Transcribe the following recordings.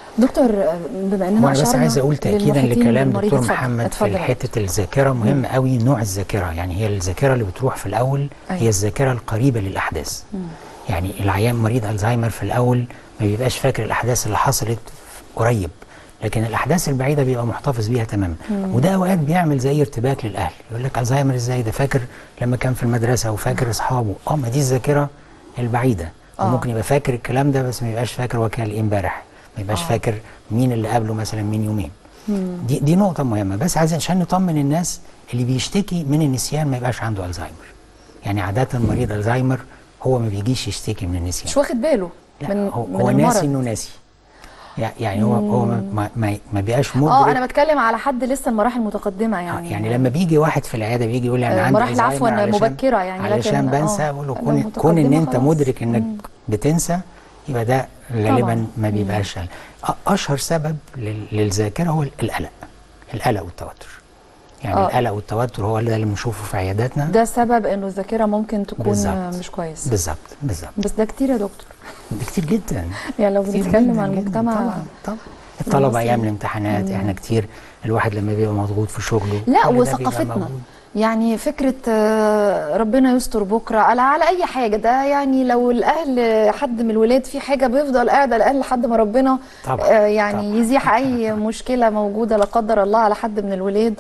دكتور آه، بما اننا وانا بس أشرنا عايز اقول تاكيدا للمحيطين لكلام بالمريض، دكتور اتفضل، محمد اتفضل في يا حته الذاكره مهم قوي نوع الذاكره يعني هي الذاكره اللي بتروح في الاول أيوة. هي الذاكره القريبه للاحداث يعني العيان مريض الزهايمر في الاول ما بيبقاش فاكر الاحداث اللي حصلت قريب لكن الاحداث البعيده بيبقى محتفظ بيها تماما وده اوقات بيعمل زي ارتباك للاهل يقول لك الزهايمر ازاي ده فاكر لما كان في المدرسه وفاكر اصحابه اه ما دي الذاكره البعيده آه. وممكن يبقى فاكر الكلام ده بس ما يبقاش فاكر هو كان ايه امبارح ما يبقاش آه. فاكر مين اللي قابله مثلا من يومين دي دي نقطه مهمه بس عايز عشان نطمن الناس اللي بيشتكي من النسيان ما يبقاش عنده الزهايمر يعني عاده مريض الزهايمر هو ما بيجيش يشتكي من النسيان مش واخد باله لا من هو, من هو المرض ناسي انه ناسي يع- يعني هو هو ما ما, ما بيبقاش مدرك اه انا بتكلم على حد لسه المراحل المتقدمه آه، يعني يعني لما بيجي واحد في العياده بيجي يقول لي انا آه، عندي مراحل الزهايمر عفواً علشان- مبكرة يعني، علشان لكن، بنسى آه، اقول له لو كون كون ان متقدمة انت خلاص. مدرك انك بتنسى يبقى ده غالبا طبعاً. ما بيبقاش أ- اشهر سبب لل- للذاكره هو القلق القلق والتوتر يعني آه. القلق والتوتر هو ده اللي بنشوفه في عياداتنا ده سبب انه الذاكره ممكن تكون بالظبط. آه، مش كويس بالظبط بالظبط بس ده كتير يا دكتور ده كتير جدا يعني لو كتير بنتكلم جداً عن جداً. المجتمع طبعا طبعا الطلبه المصري. ايام الامتحانات احنا كتير الواحد لما بيبقى مضغوط في شغله لا كل ده بيبقى وثقافتنا موجود. يعني فكرة آه، ربنا يستر بكرة على على أي حاجة ده يعني لو الأهل حد من الولاد في حاجة بيفضل قاعد على الأهل لحد ما ربنا طبعاً، آه، يعني طبعاً. يزيح أي مشكلة موجودة لا قدر الله على حد من الولاد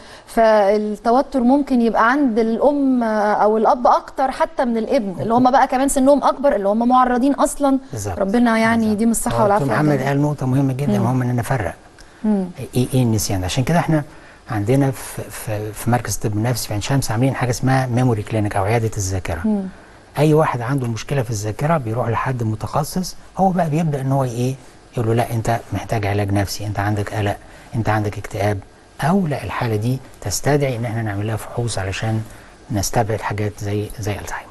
فالتوتر ممكن يبقى عند الأم آه، أو الأب أكتر حتى من الابن اللي هم بقى كمان سنهم أكبر اللي هم معرضين أصلا بالظبط. ربنا يعني بالظبط. يديم الصحة هو والعافية دكتور محمد علينا. قال نقطة مهمة جدا مهم ان نفرق ايه ايه النسيان ده عشان كده احنا عندنا في في, في مركز الطب النفسي في عين شمس عاملين حاجة اسمها ميموري كلينيك او عيادة الذاكرة اي واحد عنده مشكلة في الذاكرة بيروح لحد متخصص هو بقى بيبدأ ان هو ايه يقول له لا انت محتاج علاج نفسي انت عندك قلق انت عندك اكتئاب او لا الحالة دي تستدعي ان احنا نعمل لها فحوص علشان نستبعد حاجات زي زي الزهايمر